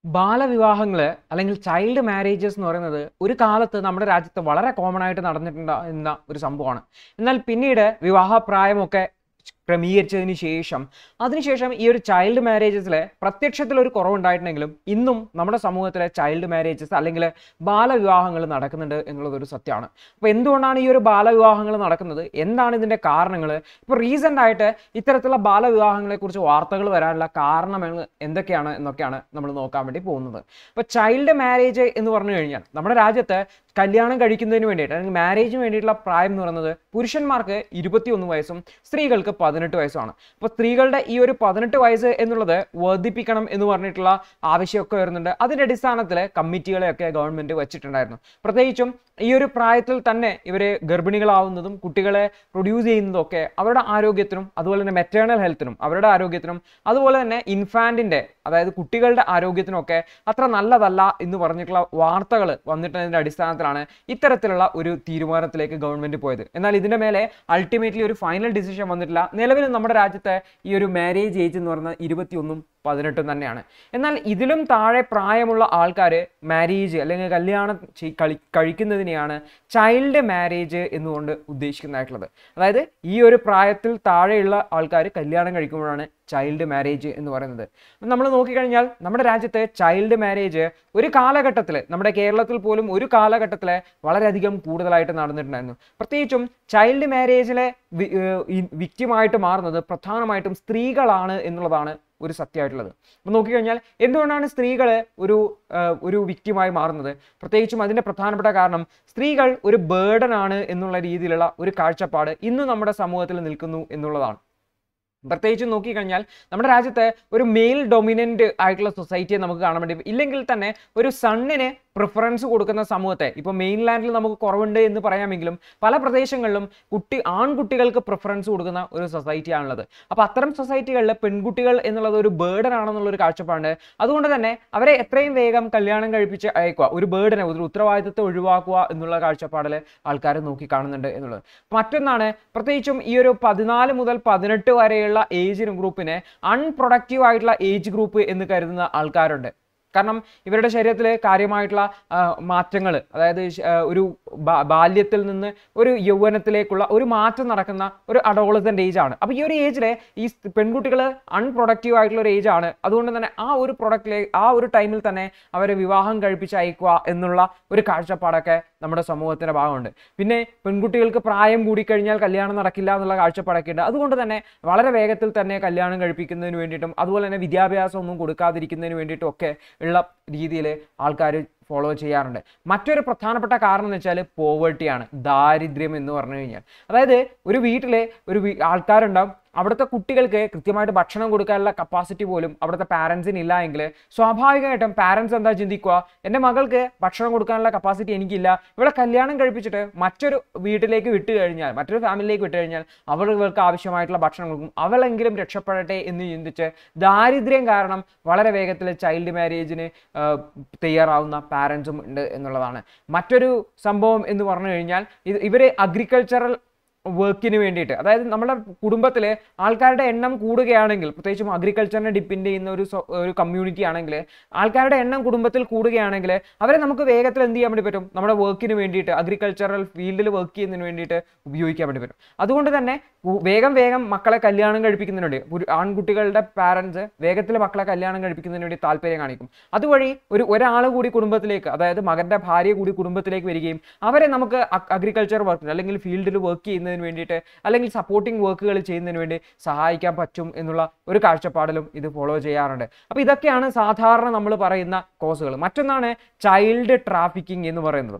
ബാലവിവാഹങ്ങൾ അല്ലെങ്കിൽ child marriages എന്ന് പറയുന്നത് ഒരു കാലത്ത് നമ്മുടെ രാജ്യത്ത് വളരെ കോമൺ ആയിട്ട് നടന്നിട്ടുണ്ടായിരുന്ന ഒരു സംഭവമാണ് എന്നാൽ പിന്നീട് വിവാഹപ്രായമൊക്കെ ക്രമീകരിച്ചതിന് ശേഷം അതിനുശേഷം ഈ ഒരു ചൈൽഡ് മാരേജസിൽ പ്രത്യക്ഷത്തിൽ ഒരു കുറവുണ്ടായിട്ടുണ്ടെങ്കിലും ഇന്നും നമ്മുടെ സമൂഹത്തിലെ ചൈൽഡ് മാരേജസ് അല്ലെങ്കിൽ ബാലവിവാഹങ്ങൾ നടക്കുന്നുണ്ട് എന്നുള്ളത് ഒരു സത്യമാണ് അപ്പോൾ എന്തുകൊണ്ടാണ് ഈ ഒരു ബാലവിവാഹങ്ങൾ നടക്കുന്നത് എന്താണ് ഇതിൻ്റെ കാരണങ്ങൾ ഇപ്പോൾ റീസെൻ്റ് ആയിട്ട് ഇത്തരത്തിലുള്ള ബാലവിവാഹങ്ങളെക്കുറിച്ച് വാർത്തകൾ വരാനുള്ള കാരണങ്ങൾ എന്തൊക്കെയാണ് എന്നൊക്കെയാണ് നമ്മൾ നോക്കാൻ വേണ്ടി പോകുന്നത് അപ്പോൾ ചൈൽഡ് മാരേജ് എന്ന് പറഞ്ഞു കഴിഞ്ഞാൽ നമ്മുടെ രാജ്യത്ത് കല്യാണം കഴിക്കുന്നതിന് വേണ്ടിയിട്ട് അല്ലെങ്കിൽ മാരേജിന് വേണ്ടിയിട്ടുള്ള പ്രായം എന്ന് പറയുന്നത് പുരുഷന്മാർക്ക് ഇരുപത്തിയൊന്ന് വയസ്സും സ്ത്രീകൾക്ക് പതിനെട്ട് വയസ്സുമാണ് അപ്പോൾ സ്ത്രീകളുടെ ഈ ഒരു പതിനെട്ട് വയസ്സ് എന്നുള്ളത് വർദ്ധിപ്പിക്കണം എന്ന് പറഞ്ഞിട്ടുള്ള ആവശ്യമൊക്കെ വരുന്നുണ്ട് അതിൻ്റെ അടിസ്ഥാനത്തിൽ കമ്മിറ്റികളെയൊക്കെ ഗവൺമെൻറ് വെച്ചിട്ടുണ്ടായിരുന്നു പ്രത്യേകിച്ചും ഈ ഒരു പ്രായത്തിൽ തന്നെ ഇവർ ഗർഭിണികളാവുന്നതും കുട്ടികളെ പ്രൊഡ്യൂസ് ചെയ്യുന്നതും ഒക്കെ അവരുടെ ആരോഗ്യത്തിനും അതുപോലെ തന്നെ മെറ്റേണൽ ഹെൽത്തിനും അവരുടെ ആരോഗ്യത്തിനും അതുപോലെ തന്നെ ഇൻഫാൻറ്റിൻ്റെ അതായത് കുട്ടികളുടെ ആരോഗ്യത്തിനൊക്കെ അത്ര നല്ലതല്ല എന്ന് പറഞ്ഞിട്ടുള്ള വാർത്തകൾ വന്നിട്ടതിൻ്റെ അടിസ്ഥാനത്തിലാണ് ഇത്തരത്തിലുള്ള ഒരു തീരുമാനത്തിലേക്ക് ഗവൺമെൻറ് പോയത് എന്നാൽ ഇതിൻ്റെ മേലെ അൾട്ടിമേറ്റ്ലി ഒരു ഫൈനൽ ഡിസിഷൻ വന്നിട്ടില്ല നിലവിൽ നമ്മുടെ രാജ്യത്തെ ഈ ഒരു മാരേജ് ഏജ് എന്ന് പറയുന്നത് ഇരുപത്തിയൊന്നും പതിനെട്ടും തന്നെയാണ് എന്നാൽ ഇതിലും താഴെ പ്രായമുള്ള ആൾക്കാർ മാരേജ് അല്ലെങ്കിൽ കല്യാണം ചെയ്- കളി കഴിക്കുന്നതിനെയാണ് ചൈൽഡ് മാരേജ് എന്നുകൊണ്ട് ഉദ്ദേശിക്കുന്നതായിട്ടുള്ളത് അതായത് ഈ ഒരു പ്രായത്തിൽ താഴെയുള്ള ആൾക്കാർ കല്യാണം കഴിക്കുമ്പോഴാണ് ചൈൽഡ് മാരേജ് എന്ന് പറയുന്നത് നമ്മൾ നോക്കിക്കഴിഞ്ഞാൽ നമ്മുടെ രാജ്യത്തെ ചൈൽഡ് മാരേജ് ഒരു കാലഘട്ടത്തിൽ നമ്മുടെ കേരളത്തിൽ പോലും ഒരു കാലഘട്ടത്തിൽ വളരെയധികം കൂടുതലായിട്ട് നടന്നിട്ടുണ്ടായിരുന്നു പ്രത്യേകിച്ചും ചൈൽഡ് മാരേജിലെ വിക്റ്റിമായിട്ട് മാറുന്നത് പ്രധാനമായിട്ടും സ്ത്രീകളാണ് എന്നുള്ളതാണ് ഒരു സത്യമായിട്ടുള്ളത് അപ്പോൾ നോക്കിക്കഴിഞ്ഞാൽ എന്തുകൊണ്ടാണ് സ്ത്രീകൾ ഒരു ആ, ഒരു വിക്റ്റിമായി മാറുന്നത് പ്രത്യേകിച്ചും അതിൻ്റെ പ്രധാനപ്പെട്ട കാരണം സ്ത്രീകൾ ഒരു ബേർഡൻ ആണ് എന്നുള്ള രീതിയിലുള്ള ഒരു കാഴ്ചപ്പാട് ഇന്ന് നമ്മുടെ സമൂഹത്തിൽ നിൽക്കുന്നു എന്നുള്ളതാണ് പ്രത്യേകിച്ച് നോക്കിക്കഴിഞ്ഞാൽ നമ്മുടെ രാജ്യത്ത് ഒരു മെയിൽ ഡൊമിനൻ്റ് ആയിട്ടുള്ള സൊസൈറ്റിയെ നമുക്ക് കാണാൻ വേണ്ടി ഇല്ലെങ്കിൽ തന്നെ ഒരു സണ്ണിന് പ്രിഫറൻസ് കൊടുക്കുന്ന സമൂഹത്തെ ഇപ്പോൾ മെയിൻലാൻഡിൽ നമുക്ക് കുറവുണ്ട് എന്ന് പറയാമെങ്കിലും പല പ്രദേശങ്ങളിലും കുട്ടി ആൺകുട്ടികൾക്ക് പ്രിഫറൻസ് കൊടുക്കുന്ന ഒരു സൊസൈറ്റിയാണുള്ളത് അപ്പോൾ അത്തരം സൊസൈറ്റികളിൽ പെൺകുട്ടികൾ എന്നുള്ളത് ഒരു ബേർഡൻ ആണെന്നുള്ളൊരു കാഴ്ചപ്പാട് അതുകൊണ്ട് തന്നെ അവരെ എത്രയും വേഗം കല്യാണം കഴിപ്പിച്ച് അയക്കുക ഒരു ബേർഡനെ ഒരു ഉത്തരവാദിത്തത്തെ ഒഴിവാക്കുക എന്നുള്ള കാഴ്ചപ്പാടിൽ ആൾക്കാർ നോക്കി കാണുന്നുണ്ട് എന്നുള്ളത് മറ്റൊന്നാണ് പ്രത്യേകിച്ചും ഈ ഒരു പതിനാല് മുതൽ പതിനെട്ട് വരെയുള്ള ഏജ് ഗ്രൂപ്പിനെ അൺപ്രൊഡക്റ്റീവ് ആയിട്ടുള്ള ഏജ് ഗ്രൂപ്പ് എന്ന് കരുതുന്ന ആൾക്കാരുണ്ട് കാരണം ഇവരുടെ ശരീരത്തിൽ കാര്യമായിട്ടുള്ള മാറ്റങ്ങൾ അതായത് ശ- ആ, ഒരു ബാ- ബാല്യത്തിൽ നിന്ന് ഒരു യൗവനത്തിലേക്കുള്ള ഒരു മാറ്റം നടക്കുന്ന ഒരു അഡോളസൻ്റ് ഏജ് ആണ് അപ്പോൾ ഈ ഒരു ഏജിൽ ഈ പെൺകുട്ടികൾ അൺപ്രൊഡക്റ്റീവ് ആയിട്ടുള്ള ഒരു ഏജ് ആണ് അതുകൊണ്ട് തന്നെ ആ ഒരു പ്രൊഡക്റ്റിലെ ആ ഒരു ടൈമിൽ തന്നെ അവരെ വിവാഹം കഴിപ്പിച്ച് അയക്കുക എന്നുള്ള ഒരു കാഴ്ചപ്പാടൊക്കെ നമ്മുടെ സമൂഹത്തിൻ്റെ ഭാഗമുണ്ട് പിന്നെ പെൺകുട്ടികൾക്ക് പ്രായം കൂടിക്കഴിഞ്ഞാൽ കല്യാണം നടക്കില്ല എന്നുള്ള കാഴ്ചപ്പാടൊക്കെ ഉണ്ട് അതുകൊണ്ട് തന്നെ വളരെ വേഗത്തിൽ തന്നെ കല്യാണം കഴിപ്പിക്കുന്നതിന് വേണ്ടിയിട്ടും അതുപോലെ തന്നെ വിദ്യാഭ്യാസം ഒന്നും കൊടുക്കാതിരിക്കുന്നതിന് വേണ്ടിയിട്ടും ഒക്കെ ഉള്ള രീതിയിൽ ആൾക്കാർ ഫോളോ ചെയ്യാറുണ്ട് മറ്റൊരു പ്രധാനപ്പെട്ട കാരണം എന്ന് വെച്ചാൽ പോവേർട്ടിയാണ് ദാരിദ്ര്യം എന്ന് പറഞ്ഞു കഴിഞ്ഞാൽ അതായത് ഒരു വീട്ടിലെ ഒരു വീ- ആൾക്കാരുണ്ടാവും അവിടുത്തെ കുട്ടികൾക്ക് കൃത്യമായിട്ട് ഭക്ഷണം കൊടുക്കാനുള്ള കപ്പാസിറ്റി പോലും അവിടുത്തെ പാരൻസിന് ഇല്ല എങ്കിൽ സ്വാഭാവികമായിട്ടും പാരൻസ് എന്താ ചിന്തിക്കുക എൻ്റെ മകൾക്ക് ഭക്ഷണം കൊടുക്കാനുള്ള കപ്പാസിറ്റി എനിക്കില്ല ഇവിടെ കല്യാണം കഴിപ്പിച്ചിട്ട് മറ്റൊരു വീട്ടിലേക്ക് വിട്ടു കഴിഞ്ഞാൽ മറ്റൊരു ഫാമിലിയിലേക്ക് വിട്ടു കഴിഞ്ഞാൽ അവർക്ക് ആവശ്യമായിട്ടുള്ള ഭക്ഷണം കൊടുക്കും അവളെങ്കിലും രക്ഷപ്പെടട്ടെ എന്ന് ചിന്തിച്ച് ദാരിദ്ര്യം കാരണം വളരെ വേഗത്തിൽ ചൈൽഡ് മാരേജിന് തയ്യാറാവുന്ന പാരൻസും ഉണ്ട് എന്നുള്ളതാണ് മറ്റൊരു സംഭവം എന്ന് പറഞ്ഞു കഴിഞ്ഞാൽ ഇത് ഇവർ അഗ്രികൾച്ചറൽ വർക്കിന് വേണ്ടിയിട്ട് അതായത് നമ്മുടെ കുടുംബത്തിൽ ആൾക്കാരുടെ എണ്ണം കൂടുകയാണെങ്കിൽ പ്രത്യേകിച്ചും അഗ്രികൾച്ചറിനെ ഡിപ്പെൻഡ് ചെയ്യുന്ന ഒരു സൊ- ഒരു കമ്മ്യൂണിറ്റി ആണെങ്കിൽ ആൾക്കാരുടെ എണ്ണം കുടുംബത്തിൽ കൂടുകയാണെങ്കിൽ അവരെ നമുക്ക് വേഗത്തിൽ എന്ത് ചെയ്യാൻ വേണ്ടി പറ്റും നമ്മുടെ വർക്കിന് വേണ്ടിയിട്ട് അഗ്രികൾച്ചറൽ ഫീൽഡിൽ വർക്ക് ചെയ്യുന്നതിന് വേണ്ടിയിട്ട് ഉപയോഗിക്കാൻ വേണ്ടി പറ്റും അതുകൊണ്ട് തന്നെ ഉ- വേഗം വേഗം മക്കളെ കല്യാണം കഴിപ്പിക്കുന്നതിന് വേണ്ടി ഒരു ആൺകുട്ടികളുടെ പാരൻസ് വേഗത്തിൽ മക്കളെ കല്യാണം കഴിപ്പിക്കുന്നതിന് വേണ്ടി താല്പര്യം കാണിക്കും അതുവഴി ഒരു ഒരാൾ കൂടി കുടുംബത്തിലേക്ക് അതായത് മകന്റെ ഭാര്യ കൂടി കുടുംബത്തിലേക്ക് വരികയും അവരെ നമുക്ക് അഗ്രികൾച്ചർ വർക്കിന് അല്ലെങ്കിൽ ഫീൽഡിൽ വർക്ക് ചെയ്യുന്നതിന് വേണ്ടിയിട്ട് അല്ലെങ്കിൽ സപ്പോർട്ടിംഗ് വർക്കുകൾ ചെയ്യുന്നതിന് വേണ്ടി സഹായിക്കാൻ പറ്റും എന്നുള്ള ഒരു കാഴ്ചപ്പാടിലും ഇത് ഫോളോ ചെയ്യാറുണ്ട് അപ്പോൾ ഇതൊക്കെയാണ് സാധാരണ നമ്മൾ പറയുന്ന കോസുകൾ മറ്റൊന്നാണ് ചൈൽഡ് ട്രാഫിക്കിംഗ് എന്ന് പറയുന്നത്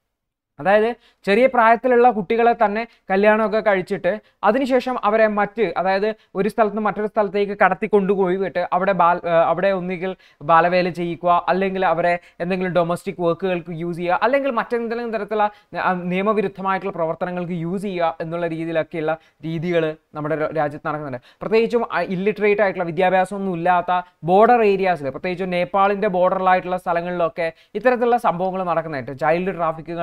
അതായത് ചെറിയ പ്രായത്തിലുള്ള കുട്ടികളെ തന്നെ കല്യാണമൊക്കെ കഴിച്ചിട്ട് അതിനുശേഷം അവരെ മറ്റ് അതായത് ഒരു സ്ഥലത്ത് നിന്ന് മറ്റൊരു സ്ഥലത്തേക്ക് കടത്തി കൊണ്ടുപോയിട്ട് അവിടെ ബാൽ ആ, അവിടെ ഒന്നുകിൽ ബാലവേല ചെയ്യിക്കുക അല്ലെങ്കിൽ അവരെ എന്തെങ്കിലും ഡൊമസ്റ്റിക് വർക്കുകൾക്ക് യൂസ് ചെയ്യുക അല്ലെങ്കിൽ മറ്റെന്തെങ്കിലും തരത്തിലുള്ള ആ, നിയമവിരുദ്ധമായിട്ടുള്ള പ്രവർത്തനങ്ങൾക്ക് യൂസ് ചെയ്യുക എന്നുള്ള രീതിയിലൊക്കെയുള്ള രീതികൾ നമ്മുടെ ര- രാജ്യത്ത് നടക്കുന്നുണ്ട് പ്രത്യേകിച്ചും ഇല്ലിറ്ററേറ്റ് ആയിട്ടുള്ള വിദ്യാഭ്യാസമൊന്നും ഇല്ലാത്ത ബോർഡർ ഏരിയാസിൽ പ്രത്യേകിച്ചും നേപ്പാളിൻ്റെ ബോർഡറിലായിട്ടുള്ള സ്ഥലങ്ങളിലൊക്കെ ഇത്തരത്തിലുള്ള സംഭവങ്ങൾ നടക്കുന്നുണ്ട് ചൈൽഡ് ട്രാഫിക്കുകൾ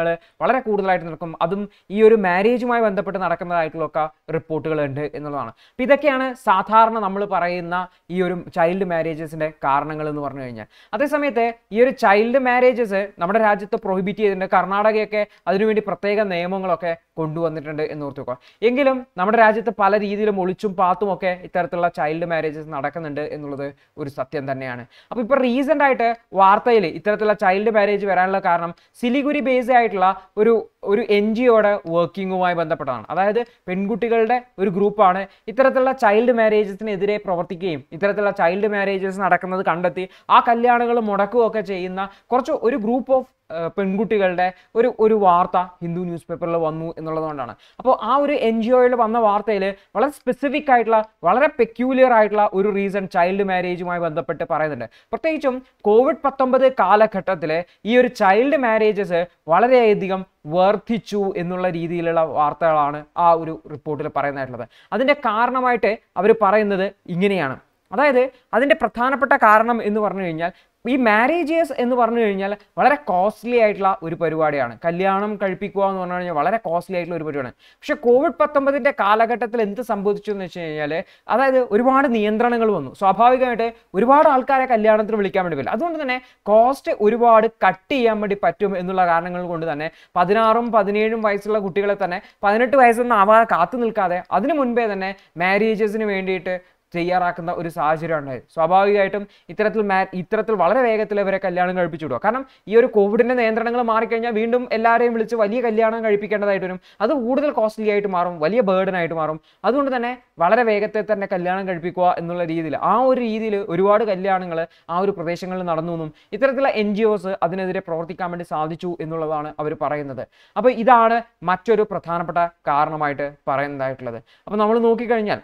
വളരെ കൂടുതലായിട്ട് നടക്കും അതും ഈ ഒരു മാരേജുമായി ബന്ധപ്പെട്ട് നടക്കുന്നതായിട്ടുള്ളൊക്കെ റിപ്പോർട്ടുകളുണ്ട് എന്നുള്ളതാണ് അപ്പോൾ ഇതൊക്കെയാണ് സാധാരണ നമ്മൾ പറയുന്ന ഈ ഒരു ചൈൽഡ് മാരേജസിൻ്റെ കാരണങ്ങൾ എന്ന് പറഞ്ഞു കഴിഞ്ഞാൽ അതേസമയത്ത് ഈ ഒരു ചൈൽഡ് മാരേജസ് നമ്മുടെ രാജ്യത്ത് പ്രൊഹിബിറ്റ് ചെയ്തിട്ടുണ്ട് കർണാടകയൊക്കെ അതിനുവേണ്ടി പ്രത്യേക നിയമങ്ങളൊക്കെ കൊണ്ടുവന്നിട്ടുണ്ട് എന്ന് ഓർത്ത് വെക്കുക എങ്കിലും നമ്മുടെ രാജ്യത്ത് പല രീതിയിലും ഒളിച്ചും പാത്തും ഒക്കെ ഇത്തരത്തിലുള്ള ചൈൽഡ് മാരേജസ് നടക്കുന്നുണ്ട് എന്നുള്ളത് ഒരു സത്യം തന്നെയാണ് അപ്പോൾ ഇപ്പോൾ റീസെൻ്റ് ആയിട്ട് വാർത്തയിൽ ഇത്തരത്തിലുള്ള ചൈൽഡ് മാരേജ് വരാനുള്ള കാരണം സിലിഗുരി ബേസ്ഡ് ആയിട്ടുള്ള ഒരു ഒരു എൻ ജി ഒയുടെ വർക്കിങ്ങുമായി ബന്ധപ്പെട്ടതാണ് അതായത് പെൺകുട്ടികളുടെ ഒരു ഗ്രൂപ്പാണ് ഇത്തരത്തിലുള്ള ചൈൽഡ് മാരേജസിനെതിരെ പ്രവർത്തിക്കുകയും ഇത്തരത്തിലുള്ള ചൈൽഡ് മാരേജസ് നടക്കുന്നത് കണ്ടെത്തി ആ കല്യാണങ്ങൾ മുടക്കുകയൊക്കെ ചെയ്യുന്ന കുറച്ച് ഒരു ഗ്രൂപ്പ് ഓഫ് പെൺകുട്ടികളുടെ ഒരു ഒരു വാർത്ത ഹിന്ദു ന്യൂസ് പേപ്പറിൽ വന്നു എന്നുള്ളതുകൊണ്ടാണ് അപ്പോൾ ആ ഒരു എൻ ജി ഒയിൽ വന്ന വാർത്തയിൽ വളരെ സ്പെസിഫിക് ആയിട്ടുള്ള വളരെ പെക്യൂലിയർ ആയിട്ടുള്ള ഒരു റീസൺ ചൈൽഡ് മാരേജുമായി ബന്ധപ്പെട്ട് പറയുന്നുണ്ട് പ്രത്യേകിച്ചും കോവിഡ് പത്തൊമ്പത് കാലഘട്ടത്തിൽ ഈ ഒരു ചൈൽഡ് മാരേജസ് വളരെയധികം വർദ്ധിച്ചു എന്നുള്ള രീതിയിലുള്ള വാർത്തകളാണ് ആ ഒരു റിപ്പോർട്ടിൽ പറയുന്നതായിട്ടുള്ളത് അതിൻ്റെ കാരണമായിട്ട് അവർ പറയുന്നത് ഇങ്ങനെയാണ് അതായത് അതിൻ്റെ പ്രധാനപ്പെട്ട കാരണം എന്ന് പറഞ്ഞു കഴിഞ്ഞാൽ ഈ മാരേജസ് എന്ന് പറഞ്ഞു കഴിഞ്ഞാൽ വളരെ കോസ്റ്റ്ലി ആയിട്ടുള്ള ഒരു പരിപാടിയാണ് കല്യാണം കഴിപ്പിക്കുക എന്ന് പറഞ്ഞു കഴിഞ്ഞാൽ വളരെ കോസ്റ്റ്ലി ആയിട്ടുള്ള ഒരു പരിപാടിയാണ് പക്ഷെ കോവിഡ് പത്തൊമ്പതിൻ്റെ കാലഘട്ടത്തിൽ എന്ത് സംഭവിച്ചു എന്ന് വെച്ച് കഴിഞ്ഞാൽ അതായത് ഒരുപാട് നിയന്ത്രണങ്ങൾ വന്നു സ്വാഭാവികമായിട്ട് ഒരുപാട് ആൾക്കാരെ കല്യാണത്തിന് വിളിക്കാൻ വേണ്ടി പറ്റില്ല അതുകൊണ്ട് തന്നെ കോസ്റ്റ് ഒരുപാട് കട്ട് ചെയ്യാൻ വേണ്ടി പറ്റും എന്നുള്ള കാരണങ്ങൾ കൊണ്ട് തന്നെ പതിനാറും പതിനേഴും വയസ്സുള്ള കുട്ടികളെ തന്നെ പതിനെട്ട് വയസ്സൊന്നും ആവാതെ കാത്തു നിൽക്കാതെ അതിനു മുൻപേ തന്നെ മാരേജസിന് വേണ്ടിയിട്ട് തയ്യാറാക്കുന്ന ഒരു സാഹചര്യം ഉണ്ടായത് സ്വാഭാവികമായിട്ടും ഇത്തരത്തിൽ മാ ഇത്തരത്തിൽ വളരെ വേഗത്തിൽ ഇവരെ കല്യാണം കഴിപ്പിച്ചു വിടുക കാരണം ഈ ഒരു കോവിഡിന്റെ നിയന്ത്രണങ്ങൾ മാറിക്കഴിഞ്ഞാൽ വീണ്ടും എല്ലാവരെയും വിളിച്ച് വലിയ കല്യാണം കഴിപ്പിക്കേണ്ടതായിട്ട് വരും അത് കൂടുതൽ കോസ്റ്റ്ലി ആയിട്ട് മാറും വലിയ ബേർഡൻ ആയിട്ട് മാറും അതുകൊണ്ട് തന്നെ വളരെ വേഗത്തിൽ തന്നെ കല്യാണം കഴിപ്പിക്കുക എന്നുള്ള രീതിയിൽ ആ ഒരു രീതിയിൽ ഒരുപാട് കല്യാണങ്ങൾ ആ ഒരു പ്രദേശങ്ങളിൽ നടന്നു എന്നും ഇത്തരത്തിലുള്ള എൻ ജി ഒസ് അതിനെതിരെ പ്രവർത്തിക്കാൻ വേണ്ടി സാധിച്ചു എന്നുള്ളതാണ് അവർ പറയുന്നത് അപ്പോൾ ഇതാണ് മറ്റൊരു പ്രധാനപ്പെട്ട കാരണമായിട്ട് പറയുന്നതായിട്ടുള്ളത് അപ്പോൾ നമ്മൾ നോക്കിക്കഴിഞ്ഞാൽ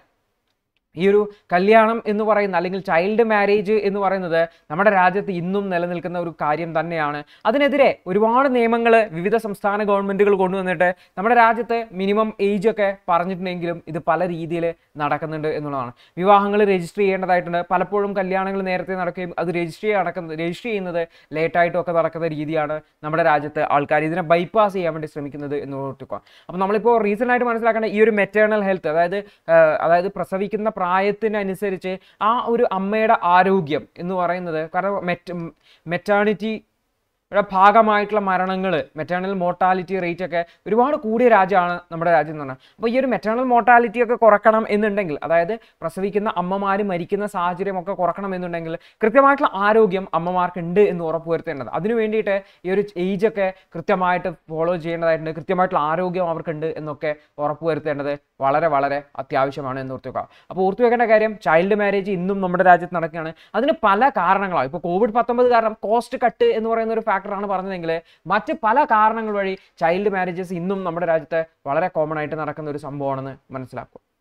ഈ ഒരു കല്യാണം എന്ന് പറയുന്ന അല്ലെങ്കിൽ ചൈൽഡ് മാരേജ് എന്ന് പറയുന്നത് നമ്മുടെ രാജ്യത്ത് ഇന്നും നിലനിൽക്കുന്ന ഒരു കാര്യം തന്നെയാണ് അതിനെതിരെ ഒരുപാട് നിയമങ്ങൾ വിവിധ സംസ്ഥാന ഗവൺമെൻറ്റുകൾ കൊണ്ടുവന്നിട്ട് നമ്മുടെ രാജ്യത്ത് മിനിമം ഏജ് ഒക്കെ പറഞ്ഞിട്ടുണ്ടെങ്കിലും ഇത് പല രീതിയിൽ നടക്കുന്നുണ്ട് എന്നുള്ളതാണ് വിവാഹങ്ങൾ രജിസ്റ്റർ ചെയ്യേണ്ടതായിട്ടുണ്ട് പലപ്പോഴും കല്യാണങ്ങൾ നേരത്തെ നടക്കുകയും അത് രജിസ്റ്റർ ചെയ്യാൻ നടക്കുന്നത് രജിസ്റ്റർ ചെയ്യുന്നത് ലേറ്റായിട്ടും ഒക്കെ നടക്കുന്ന രീതിയാണ് നമ്മുടെ രാജ്യത്ത് ആൾക്കാർ ഇതിനെ ബൈപ്പാസ് ചെയ്യാൻ വേണ്ടി ശ്രമിക്കുന്നത് എന്ന് ഓർത്തുക അപ്പോൾ നമ്മളിപ്പോൾ റീസെൻ്റ് ആയിട്ട് മനസ്സിലാക്കേണ്ട ഈ ഒരു മെറ്റേണൽ ഹെൽത്ത് അതായത് ആ, അതായത് പ്രസവിക്കുന്ന പ്രായത്തിനനുസരിച്ച് ആ ഒരു അമ്മയുടെ ആരോഗ്യം എന്ന് പറയുന്നത് കാരണം മെറ്റ് മെറ്റേണിറ്റി ഭാഗമായിട്ടുള്ള മരണങ്ങൾ മെറ്റേണൽ മോർട്ടാലിറ്റി റേറ്റ് ഒക്കെ ഒരുപാട് കൂടിയ രാജ്യമാണ് നമ്മുടെ രാജ്യം എന്ന് പറഞ്ഞാൽ അപ്പോൾ ഈ ഒരു മെറ്റേണൽ മോർട്ടാലിറ്റി ഒക്കെ കുറക്കണം എന്നുണ്ടെങ്കിൽ അതായത് പ്രസവിക്കുന്ന അമ്മമാർ മരിക്കുന്ന സാഹചര്യം ഒക്കെ കുറക്കണം എന്നുണ്ടെങ്കിൽ കൃത്യമായിട്ടുള്ള ആരോഗ്യം അമ്മമാർക്ക് ഉണ്ട് എന്ന് ഉറപ്പുവരുത്തേണ്ടത് അതിനു വേണ്ടിയിട്ട് ഈ ഒരു ഏജ് ഒക്കെ കൃത്യമായിട്ട് ഫോളോ ചെയ്യേണ്ടതായിട്ടുണ്ട് കൃത്യമായിട്ടുള്ള ആരോഗ്യം അവർക്കുണ്ട് എന്നൊക്കെ ഉറപ്പുവരുത്തേണ്ടത് വളരെ വളരെ അത്യാവശ്യമാണ് എന്ന് ഓർത്ത് വെക്കുക അപ്പോൾ ഓർത്ത് വെക്കേണ്ട കാര്യം ചൈൽഡ് മാരേജ് ഇന്നും നമ്മുടെ രാജ്യത്ത് നടക്കുകയാണ് അതിന് പല കാരണങ്ങളാണ് ഇപ്പോൾ കോവിഡ് പത്തൊമ്പത് കാരണം കോസ്റ്റ് കട്ട് എന്ന് പറയുന്ന ഒരു ഫാക്ടറാണ് പറഞ്ഞതെങ്കിൽ മറ്റ് പല കാരണങ്ങൾ വഴി ചൈൽഡ് മാരേജസ് ഇന്നും നമ്മുടെ രാജ്യത്ത് വളരെ കോമൺ ആയിട്ട് നടക്കുന്ന ഒരു സംഭവമാണെന്ന് മനസ്സിലാക്കുക